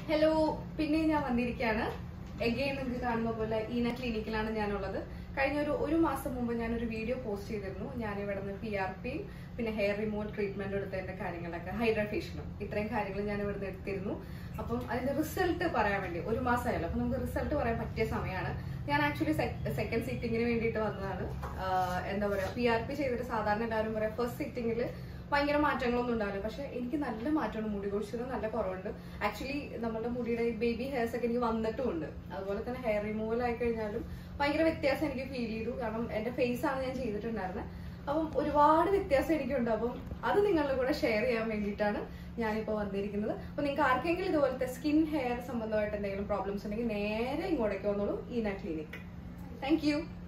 hello പിന്നെ ഞാൻ വന്നിരിക്കുകയാണ് എഗെയിൻ നിങ്ങൾക്ക് കാണുന്ന പോലെ ഈന ക്ലിനിക്കിലാണ് ഞാനുള്ളത് കഴിഞ്ഞ ഒരു ഒരു മാസം മുമ്പ് ഞാൻ ഒരു വീഡിയോ പോസ്റ്റ് ചെയ്തിരുന്നു ഞാൻ ഇവിടെ നിന്ന് പി ആർ പി പിന്നെ ഹെയർ റിമൂവൽ ട്രീറ്റ്മെന്റ് എടുത്തതിന്റെ കാര്യങ്ങളൊക്കെ ഹൈഡ്രഫേഷനും ഇത്രയും കാര്യങ്ങൾ ഞാൻ ഇവിടെ നിന്ന് എടുത്തിരുന്നു അപ്പം അതിന്റെ റിസൾട്ട് പറയാൻ വേണ്ടി ഒരു മാസമായല്ലോ അപ്പൊ നമുക്ക് റിസൾട്ട് പറയാൻ പറ്റിയ സമയമാണ് ഞാൻ ആക്ച്വലി സെക്കൻഡ് സിറ്റിങ്ങിന് വേണ്ടിയിട്ട് വന്നതാണ് ആഹ് എന്താ പറയാ പി ആർ പി ചെയ്തിട്ട് സാധാരണ എല്ലാവരും പറയാം ഫസ്റ്റ് സിറ്റിങ്ങിൽ ഭയങ്കര മാറ്റങ്ങളൊന്നും ഉണ്ടാവില്ല പക്ഷെ എനിക്ക് നല്ല മാറ്റമാണ് മുടി കൊഴിച്ചത് നല്ല കുറവുണ്ട് ആക്ച്വലി നമ്മുടെ മുടിയുടെ ബേബി ഹെയർസ് ഒക്കെ എനിക്ക് വന്നിട്ടുമുണ്ട് അതുപോലെ തന്നെ ഹെയർ റിമൂവൽ ആയി കഴിഞ്ഞാലും ഭയങ്കര വ്യത്യാസം എനിക്ക് ഫീൽ ചെയ്തു കാരണം എന്റെ ഫേസ് ആണ് ഞാൻ ചെയ്തിട്ടുണ്ടായിരുന്നത് അപ്പം ഒരുപാട് വ്യത്യാസം എനിക്കുണ്ട് അപ്പം അത് നിങ്ങളുടെ കൂടെ ഷെയർ ചെയ്യാൻ വേണ്ടിയിട്ടാണ് ഞാനിപ്പോൾ വന്നിരിക്കുന്നത് അപ്പൊ നിങ്ങൾക്ക് ആർക്കെങ്കിലും ഇതുപോലത്തെ സ്കിൻ ഹെയർ സംബന്ധമായിട്ട് എന്തെങ്കിലും പ്രോബ്ലംസ് ഉണ്ടെങ്കിൽ നേരെ ഇങ്ങോട്ടേക്ക് വന്നോളൂ ഈന ക്ലിനിക് താങ്ക് യു